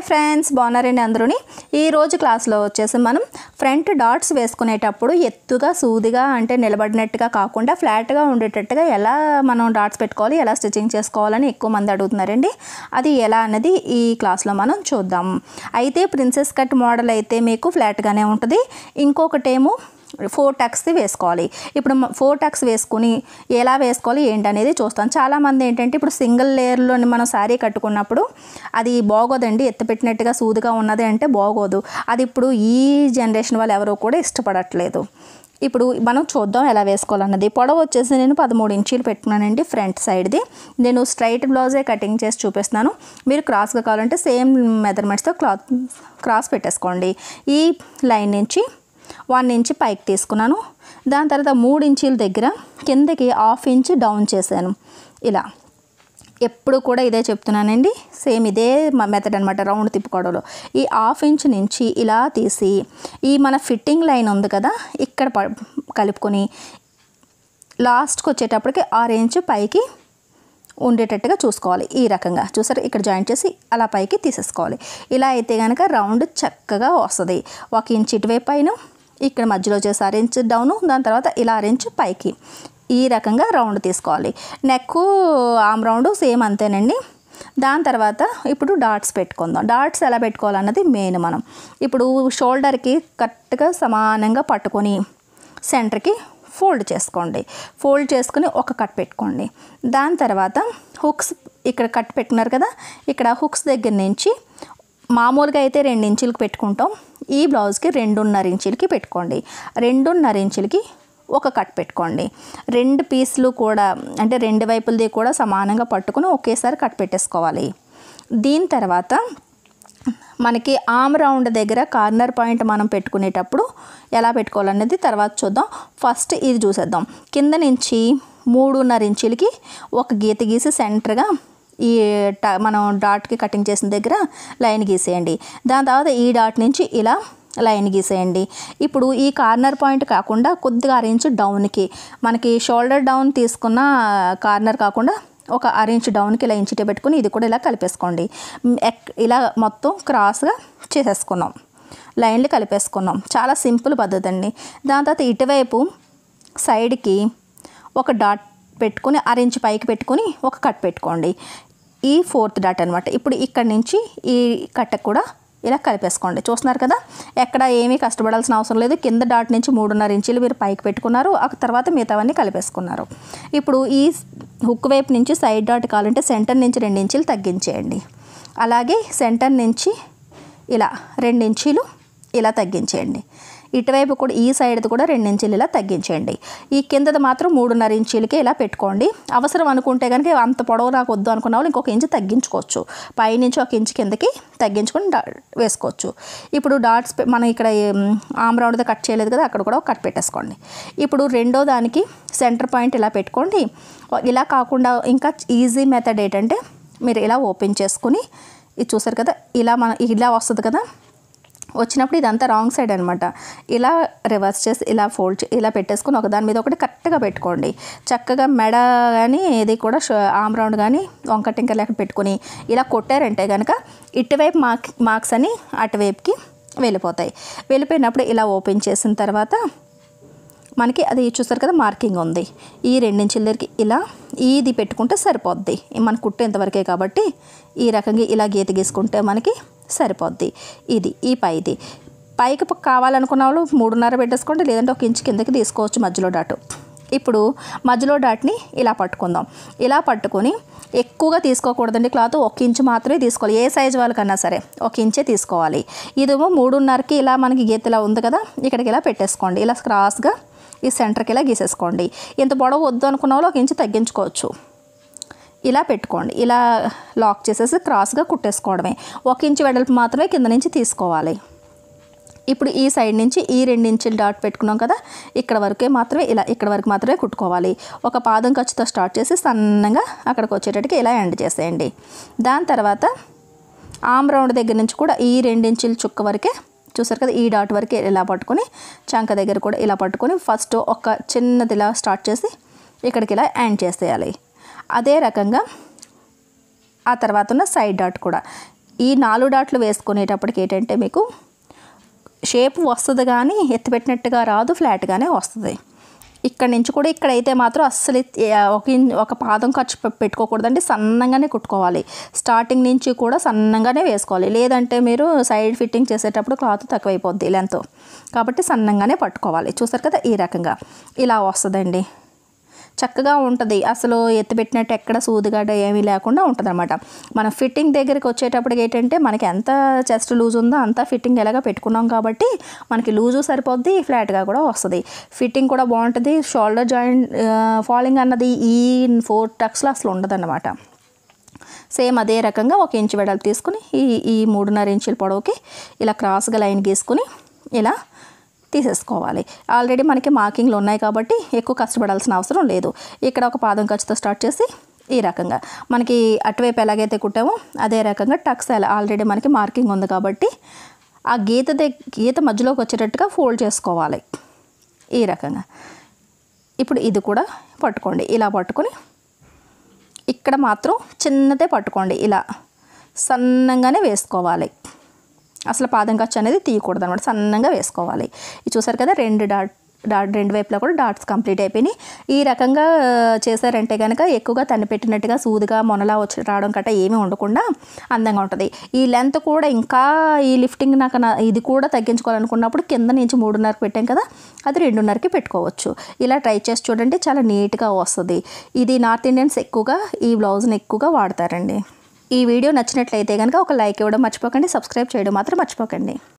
friends బాగున్నారండి అందరూని ఈ రోజు క్లాస్లో వచ్చేసి మనం ఫ్రంట్ డాట్స్ వేసుకునేటప్పుడు ఎత్తుగా సూదిగా అంటే నిలబడినట్టుగా కాకుండా ఫ్లాట్గా ఉండేటట్టుగా ఎలా మనం డాట్స్ పెట్టుకోవాలి ఎలా స్టిచ్చింగ్ చేసుకోవాలని ఎక్కువ మంది అడుగుతున్నారండి అది ఎలా అన్నది ఈ క్లాస్లో మనం చూద్దాం అయితే ప్రిన్సెస్ కట్ మోడల్ అయితే మీకు ఫ్లాట్గానే ఉంటుంది ఇంకొకటేమో ఫోర్ టక్స్ వేసుకోవాలి ఇప్పుడు ఫోర్ టక్స్ వేసుకుని ఎలా వేసుకోవాలి ఏంటనేది చూస్తాం చాలామంది ఏంటంటే ఇప్పుడు సింగిల్ లేయర్లో మనం శారీ కట్టుకున్నప్పుడు అది బాగోదండి ఎత్తిపెట్టినట్టుగా సూదిగా ఉన్నది అంటే బాగోదు అది ఇప్పుడు ఈ జనరేషన్ వాళ్ళు ఎవరో కూడా ఇష్టపడట్లేదు ఇప్పుడు మనం చూద్దాం ఎలా వేసుకోవాలన్నది పొడవు వచ్చేసి నేను పదమూడు ఇంచీలు పెట్టుకున్నానండి ఫ్రంట్ సైడ్ది నేను స్ట్రైట్ బ్లౌజే కటింగ్ చేసి చూపిస్తున్నాను మీరు క్రాస్గా కావాలంటే సేమ్ మెజర్మెంట్స్తో క్లాత్ క్రాస్ పెట్టేసుకోండి ఈ లైన్ నుంచి వన్ ఇంచ్ పైకి తీసుకున్నాను దాని తర్వాత మూడు ఇంచీల దగ్గర కిందకి హాఫ్ ఇంచ్ డౌన్ చేశాను ఇలా ఎప్పుడు కూడా ఇదే చెప్తున్నానండి సేమ్ ఇదే మెథడ్ అనమాట రౌండ్ తిప్పుకోవడంలో ఈ హాఫ్ ఇంచ్ నుంచి ఇలా తీసి ఈ మన ఫిట్టింగ్ లైన్ ఉంది కదా ఇక్కడ ప- కలుపుకొని లాస్ట్కి వచ్చేటప్పటికి ఆరు ఇంచ్ పైకి ఉండేటట్టుగా చూసుకోవాలి ఈ రకంగా చూసారు ఇక్కడ జాయింట్ చేసి అలా పైకి తీసేసుకోవాలి ఇలా అయితే కనుక రౌండ్ చక్కగా వస్తుంది ఒక ఇంచ్ ఇటువైపు పైన ఇక్కడ మధ్యలో చేసి అరెంజ్ డౌను దాని తర్వాత ఇలా అరెంజ్ పైకి ఈ రకంగా రౌండ్ తీసుకోవాలి నెక్ ఆమ్ రౌండ్ సేమ్ అంతేనండి దాని తర్వాత ఇప్పుడు డాట్స్ పెట్టుకుందాం డాట్స్ ఎలా పెట్టుకోవాలన్నది మెయిన్ మనం ఇప్పుడు షోల్డర్కి కరెక్ట్గా సమానంగా పట్టుకొని సెంటర్కి ఫోల్డ్ చేసుకోండి ఫోల్డ్ చేసుకుని ఒక కట్ పెట్టుకోండి దాని తర్వాత హుక్స్ ఇక్కడ కట్ పెట్టుకున్నారు కదా ఇక్కడ హుక్స్ దగ్గర నుంచి మామూలుగా అయితే రెండు ఇంచులకి పెట్టుకుంటాం ఈ బ్లౌజ్కి రెండున్నర ఇంచులకి పెట్టుకోండి రెండున్నర ఇంచులకి ఒక కట్ పెట్టుకోండి రెండు పీసులు కూడా అంటే రెండు వైపులది కూడా సమానంగా పట్టుకుని ఒకేసారి కట్ పెట్టేసుకోవాలి దీని తర్వాత మనకి ఆమ్ రౌండ్ దగ్గర కార్నర్ పాయింట్ మనం పెట్టుకునేటప్పుడు ఎలా పెట్టుకోవాలనేది తర్వాత చూద్దాం ఫస్ట్ ఇది చూసేద్దాం కింద నుంచి మూడున్నర ఇంచులకి ఒక గీత గీసి సెంటర్గా ఈ ట మనం డాట్కి కటింగ్ చేసిన దగ్గర లైన్ గీసేయండి దాని తర్వాత ఈ డాట్ నుంచి ఇలా లైన్ గీసేయండి ఇప్పుడు ఈ కార్నర్ పాయింట్ కాకుండా కొద్దిగా అర ఇంచు డౌన్కి మనకి షోల్డర్ డౌన్ తీసుకున్న కార్నర్ కాకుండా ఒక అర ఇంచ్ డౌన్కి ఇలా ఇంచిటే పెట్టుకుని ఇది కూడా ఇలా కలిపేసుకోండి మ్, ఎక్- ఇలా మొత్తం క్రాస్గా చేసేసుకున్నాం లైన్లు కలిపేసుకున్నాం చాలా సింపుల్ పద్ధతి అండి దాని తర్వాత ఇటువైపు సైడ్కి ఒక డాట్ పెట్టుకుని అర ఇంచ్ పైకి పెట్టుకుని ఒక కట్ పెట్టుకోండి ఈ ఫోర్త్ డాట్ అనమాట ఇప్పుడు ఇక్కడ నుంచి ఈ కట్టకు కూడా ఇలా కలిపేసుకోండి చూస్తున్నారు కదా ఎక్కడ ఏమీ కష్టపడాల్సిన అవసరం లేదు కింద డాట్ నుంచి మూడున్నర ఇంచులు మీరు పైకి పెట్టుకున్నారు ఆ తర్వాత మిగతావన్నీ కలిపేసుకున్నారు ఇప్పుడు ఈ హుక్ వైపు నుంచి సైడ్ డాట్ కావాలంటే సెంటర్ నుంచి రెండు ఇంచులు తగ్గించేయండి అలాగే సెంటర్ నుంచి ఇలా రెండు ఇంచీలు ఇలా తగ్గించేయండి ఇటువైపు కూడా ఈ సైడ్ది కూడా రెండు ఇంచీలు ఇలా తగ్గించేయండి ఈ కిందది మాత్రం మూడున్నర ఇంచీలకి ఇలా పెట్టుకోండి అవసరం అనుకుంటే కనుక అంత పొడవు నాకు వద్దు అనుకున్న వాళ్ళు ఇంకొక ఇంచు తగ్గించుకోవచ్చు పైనుంచి ఒక ఇంచు కిందకి తగ్గించుకొని డా వేసుకోవచ్చు ఇప్పుడు డాట్స్ పె- మనం ఇక్కడ ఆమ్ రౌండ్ది కట్ చేయలేదు కదా అక్కడ కూడా ఒక కట్ పెట్టేసుకోండి ఇప్పుడు రెండో దానికి సెంటర్ పాయింట్ ఇలా పెట్టుకోండి ఇలా కాకుండా ఇంకా ఈజీ మెథడ్ ఏంటంటే మీరు ఇలా ఓపెన్ చేసుకుని ఇది చూసారు కదా ఇలా మన ఇలా వస్తుంది కదా వచ్చినప్పుడు ఇదంతా రాంగ్ సైడ్ అనమాట ఇలా రివర్స్ చేసి ఇలా ఫోల్డ్ ఇలా పెట్టేసుకుని ఒక దాని మీద ఒకటి కరెక్ట్గా పెట్టుకోండి చక్కగా మెడ కానీ ఇది కూడా ష- ఆమ్ రౌండ్ కానీ వంక టింకర్ లేక పెట్టుకుని ఇలా కొట్టారంటే కనుక ఇటువైపు మార్క్ మార్క్స్ అని అటువైపుకి వెళ్ళిపోతాయి వెళ్ళిపోయినప్పుడు ఇలా ఓపెన్ చేసిన తర్వాత మనకి అది చూస్తారు కదా మార్కింగ్ ఉంది ఈ రెండించుల దగ్గరికి ఇలా ఇది పెట్టుకుంటే సరిపోద్ది మన కుట్టు ఎంతవరకే కాబట్టి ఈ రకంగా ఇలా గీత గీసుకుంటే మనకి సరిపోద్ది ఇది ఈ పైది పైకి ప- కావాలనుకున్న వాళ్ళు మూడున్నర పెట్టేసుకోండి లేదంటే ఒక ఇంచు కిందకి తీసుకోవచ్చు మధ్యలో డాటు ఇప్పుడు మధ్యలో డాట్ని ఇలా పట్టుకుందాం ఇలా పట్టుకొని ఎక్కువగా తీసుకోకూడదండి క్లాత్ ఒక ఇంచు మాత్రమే తీసుకోవాలి ఏ సైజు వాళ్ళకన్నా సరే ఒక ఇంచే తీసుకోవాలి ఇదేమో మూడున్నరకి ఇలా మనకి గీతలా ఉంది కదా ఇక్కడికి ఇలా పెట్టేసుకోండి ఇలా క్రాస్గా ఈ సెంటర్కి ఇలా గీసేసుకోండి ఇంత పొడవు వద్దు అనుకున్న వాళ్ళు ఒక ఇంచు తగ్గించుకోవచ్చు ఇలా పెట్టుకోండి ఇలా లాక్ చేసేసి క్రాస్గా కుట్టేసుకోవడమే ఒక ఇంచు వెడల్పు మాత్రమే కింద నుంచి తీసుకోవాలి ఇప్పుడు ఈ సైడ్ నుంచి ఈ రెండు ఇంచులు డాట్ పెట్టుకున్నాం కదా ఇక్కడ వరకే మాత్రమే ఇలా ఇక్కడ వరకు మాత్రమే కుట్టుకోవాలి ఒక పాదం ఖర్చుతో స్టార్ట్ చేసి సన్నగా అక్కడికి వచ్చేటట్టుగా ఇలా ఎండ్ చేసేయండి దాని తర్వాత ఆమ్ రౌండ్ దగ్గర నుంచి కూడా ఈ రెండు ఇంచుల చుక్క వరకే చూసారు కదా ఈ డాట్ వరకే ఇలా పట్టుకొని చంక దగ్గర కూడా ఇలా పట్టుకొని ఫస్ట్ ఒక చిన్నది ఇలా స్టార్ట్ చేసి ఇక్కడికి ఇలా ఎండ్ చేసేయాలి అదే రకంగా ఆ తర్వాత ఉన్న సైడ్ డాట్ కూడా ఈ నాలుగు డాట్లు వేసుకునేటప్పటికి ఏంటంటే మీకు షేప్ వస్తుంది కానీ ఎత్తిపెట్టినట్టుగా రాదు ఫ్లాట్గానే వస్తుంది ఇక్కడ నుంచి కూడా ఇక్కడైతే మాత్రం అస్సలు ఎత్తి- ఆ, ఒక ఇన్- ఒక పాదం ఖర్చు పె- పెట్టుకోకూడదండి సన్నంగానే కుట్టుకోవాలి స్టార్టింగ్ నుంచి కూడా సన్నంగానే వేసుకోవాలి లేదంటే మీరు సైడ్ ఫిట్టింగ్ చేసేటప్పుడు క్లాత్ తక్కువైపోద్ది లెంత్ కాబట్టి సన్నంగానే పట్టుకోవాలి చూసారు కదా ఈ రకంగా ఇలా వస్తుందండి చక్కగా ఉంటుంది అసలు ఎత్తిపెట్టినట్టు ఎక్కడ సూదిగడ్డ ఏమీ లేకుండా ఉంటుంది అనమాట మనం ఫిట్టింగ్ దగ్గరికి వచ్చేటప్పటికి ఏంటంటే మనకి ఎంత చెస్ట్ లూజ్ ఉందో అంత ఫిట్టింగ్ ఎలాగ పెట్టుకున్నాం కాబట్టి మనకి లూజు సరిపోద్ది ఫ్లాట్గా కూడా వస్తుంది ఫిట్టింగ్ కూడా బాగుంటుంది షోల్డర్ జాయింట్ ఫాలింగ్ అన్నది ఈ ఫోర్ టక్స్లో అసలు ఉండదన్నమాట సేమ్ అదే రకంగా ఒక ఇంచు వెడల్పు తీసుకుని ఈ ఈ మూడున్నర ఇంచుల పొడవుకి ఇలా క్రాస్గా లైన్ గీసుకుని ఇలా తీసేసుకోవాలి ఆల్రెడీ మనకి మార్కింగ్లు ఉన్నాయి కాబట్టి ఎక్కువ కష్టపడాల్సిన అవసరం లేదు ఇక్కడ ఒక పాదం ఖర్చుతో స్టార్ట్ చేసి ఈ రకంగా మనకి అటువైపు ఎలాగైతే కుట్టామో అదే రకంగా టక్స్ ఎలా ఆల్రెడీ మనకి మార్కింగ్ ఉంది కాబట్టి ఆ గీత ద గీత మధ్యలోకి వచ్చేటట్టుగా ఫోల్డ్ చేసుకోవాలి ఈ రకంగా ఇప్పుడు ఇది కూడా పట్టుకోండి ఇలా పట్టుకొని ఇక్కడ మాత్రం చిన్నదే పట్టుకోండి ఇలా సన్నంగానే వేసుకోవాలి అసలు పాదం ఖర్చు అనేది తీయకూడదు అనమాట సన్నంగా వేసుకోవాలి ఇది చూసారు కదా రెండు డాట్ డాట్ రెండు వైపులా కూడా డాట్స్ కంప్లీట్ అయిపోయినాయి ఈ రకంగా ఆ, చేశారంటే కనుక ఎక్కువగా తన్ని పెట్టినట్టుగా సూదిగా మొనలా వచ్చి రావడం కట్ట ఏమీ ఉండకుండా అందంగా ఉంటుంది ఈ లెంత్ కూడా ఇంకా ఈ లిఫ్టింగ్ నాకు నా- ఇది కూడా తగ్గించుకోవాలనుకున్నప్పుడు కింద నుంచి మూడున్నరకు పెట్టాం కదా అది రెండున్నరకి పెట్టుకోవచ్చు ఇలా ట్రై చేసి చూడండి చాలా నీట్గా వస్తుంది ఇది నార్త్ ఇండియన్స్ ఎక్కువగా ఈ బ్లౌజ్ని ఎక్కువగా వాడతారండి ఈ వీడియో నచ్చినట్లయితే కనుక ఒక లైక్ ఇవ్వడం మర్చిపోకండి సబ్స్క్రైబ్ చేయడం మాత్రం మర్చిపోకండి